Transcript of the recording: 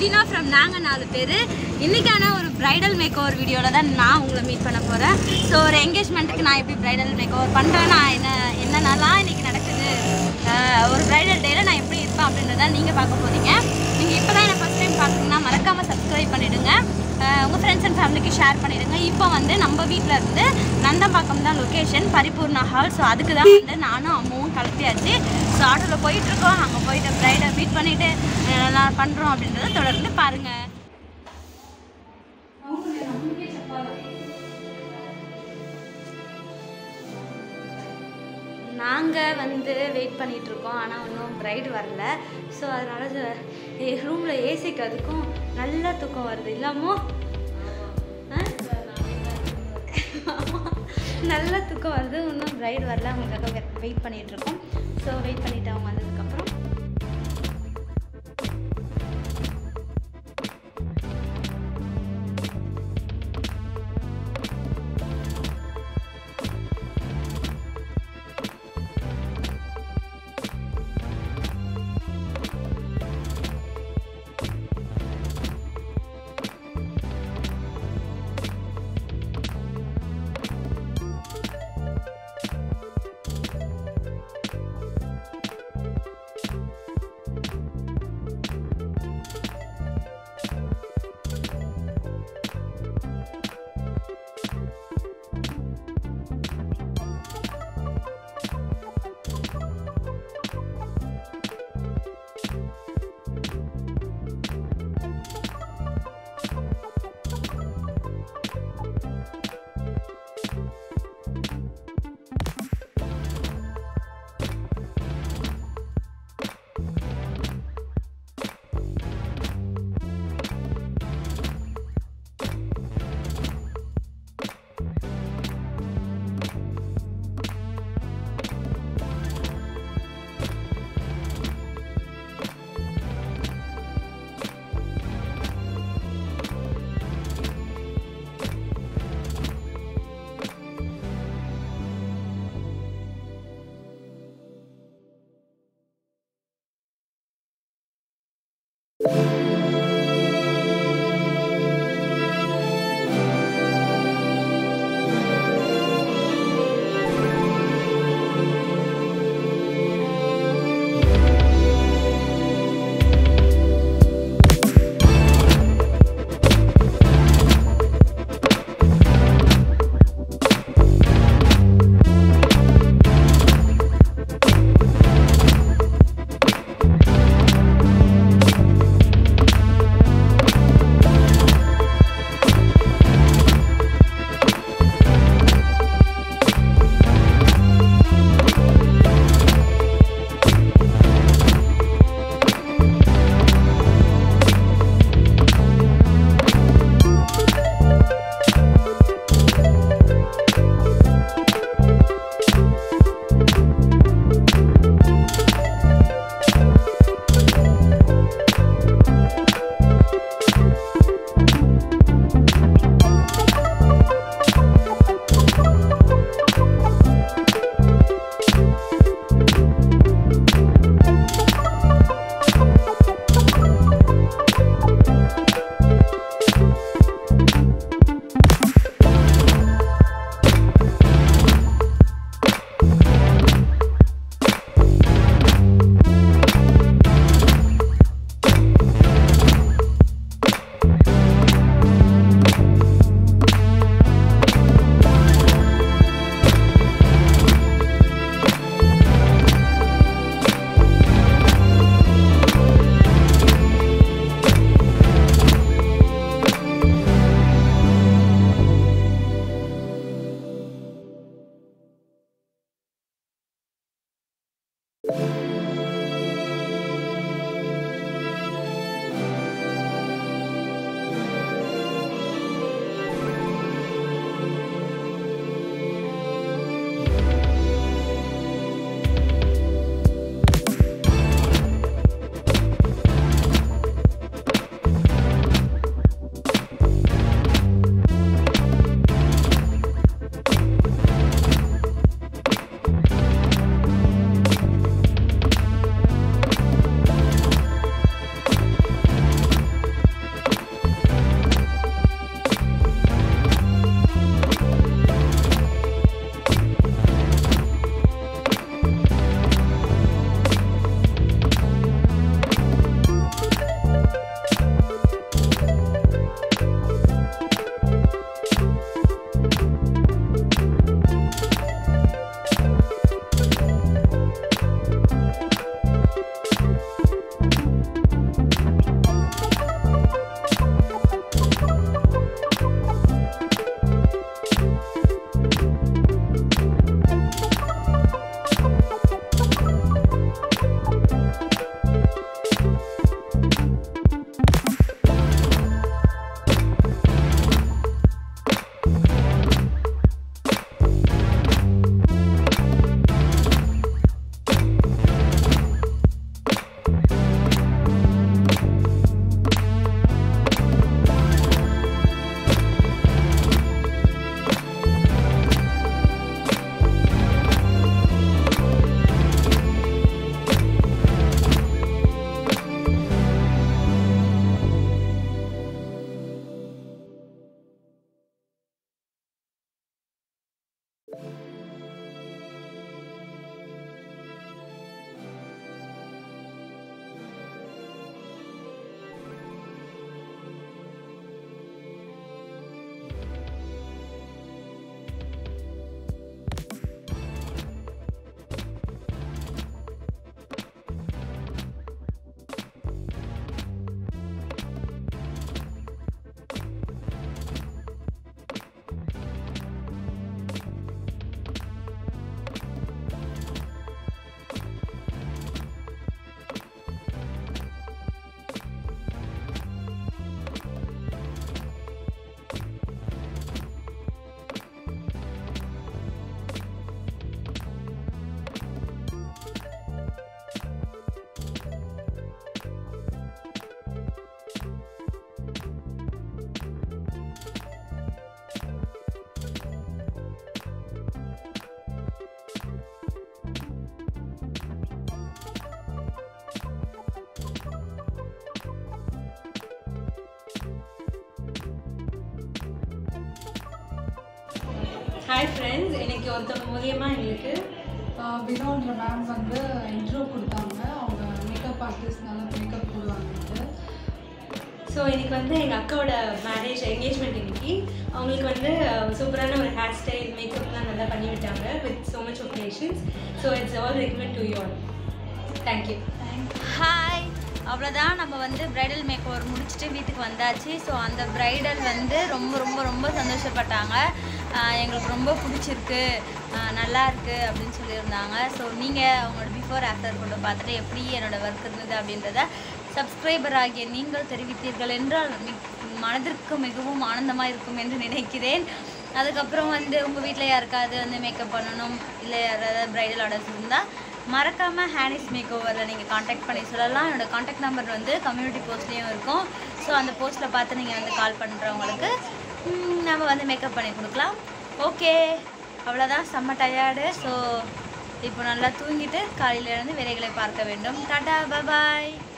டினா from நாங்கள் நாலு பேர் இன்றைக்கான ஒரு ப்ரைடல் மேக் ஓவர் வீடியோவில் தான் நான் உங்களை மீட் பண்ண போகிறேன் ஸோ ஒரு என்கேஜ்மெண்ட்டுக்கு நான் எப்படி ப்ரைடல் மேக் ஓவர் பண்ணுறேன் நான் என்ன என்னென்னலாம் இன்றைக்கி நடக்குது ஆஹ் ஒரு ப்ரைடல் டேயில் நான் எப்படி இருப்பேன் அப்படின்றத நீங்கள் பார்க்க போகிறீங்க நீங்கள் இப்போ தான் என்னை ஃபஸ்ட் டைம் பார்க்குறீங்கன்னா மறக்காமல் சப்ஸ்கிரைப் பண்ணிவிடுங்க உங்கள் ஃப்ரெண்ட்ஸ் அண்ட் ஃபேமிலிக்கு ஷேர் பண்ணிடுங்க இப்போ வந்து நம்ம வீட்டில் இருந்து நந்தம்பாக்கம் தான் லொக்கேஷன் பரிபூர்ணா ஹால் ஸோ அதுக்கு தான் வந்து நானும் அம்மாவும் கிளப்பியாச்சு ஸோ ஆட்டோவில் போயிட்டுருக்கோம் அங்கே போயிட்டு ப்ரைடை மீட் பண்ணிவிட்டு எல்லாம் பண்ணுறோம் அப்படின்றத தொடர்ந்து பாருங்கள் நாங்கள் வந்து வெயிட் பண்ணிட்டு இருக்கோம் ஆனால் இன்னும் பிரைட் வரல ஸோ அதனால ரூமில் ஏசிக்கு அதுக்கும் நல்ல தூக்கம் வருது இல்லாமோ ஆ? நல்ல தூக்கம் வருது இன்னும் பிரைட் வரல அவங்களுக்காக வெயிட் பண்ணிட்டு இருக்கோம் ஸோ வெயிட் பண்ணிட்டு அவங்க வந்ததுக்கப்புறம் ஹாய் ஃப்ரெண்ட்ஸ் இன்னைக்கு ஒருத்தவங்க மூலியமா எங்களுக்கு வினோன்ற மேம் வந்து இன்ட்ரோ கொடுத்தாங்க அவங்க மேக்கப் ஆர்டிஸ்ட்னால மேக்கப் போடுவாங்கன்ட்டு ஸோ இன்னைக்கு வந்து எங்கள் அக்காவோட மேரேஜ் என்கேஜ்மெண்ட் இன்னைக்கு அவங்களுக்கு வந்து சூப்பரான ஒரு ஹேர் ஸ்டைல் மேக்கப்லாம் நல்லா பண்ணி விட்டாங்க with so much of patience so it's all recommend to you all thank you hi அவ்வளோதான் நம்ம வந்து ப்ரைடல் மேக் ஓவர் முடிச்சுட்டு வீட்டுக்கு வந்தாச்சு ஸோ அந்த ப்ரைடல் வந்து ரொம்ப ரொம்ப ரொம்ப சந்தோஷப்பட்டாங்க ஆஹ் எங்களுக்கு ரொம்ப பிடிச்சிருக்கு ஆஹ் நல்லா இருக்கு அப்படின்னு சொல்லியிருந்தாங்க ஸோ நீங்கள் அவங்களோட பிஃபோர் ஆஃப்டர் கொண்டு பார்த்துட்டு எப்படி என்னோட ஒர்க் இருந்தது அப்படின்றத சப்ஸ்கிரைபர் ஆகிய நீங்கள் தெரிவித்தீர்கள் என்றால் மிக் மனதிற்கு மிகவும் ஆனந்தமாக இருக்கும் என்று நினைக்கிறேன் அதுக்கப்புறம் வந்து உங்கள் வீட்டில் யாருக்காவது வந்து மேக்கப் பண்ணணும் இல்லை யாராவது ப்ரைடல் ஆர்டர்ஸ் இருந்தால் மறக்காமல் ஹேனிஸ் மேக் ஓவரில் நீங்கள் காண்டாக்ட் பண்ணி சொல்லலாம் என்னோட காண்டாக்ட் நம்பர் வந்து கம்யூனிட்டி போஸ்ட்லேயும் இருக்கும் ஸோ அந்த போஸ்ட்டில் பார்த்து நீங்கள் வந்து கால் பண்ணுறவங்களுக்கு ம், நம்ம வந்து மேக்கப் பண்ணி கொடுக்கலாம் ஓகே அவ்வளோதான் செம்ம டயர்டு ஸோ இப்போ நல்லா தூங்கிட்டு காலையில் எழுந்து வேலைகளை பார்க்க வேண்டும் டாடா பபாய்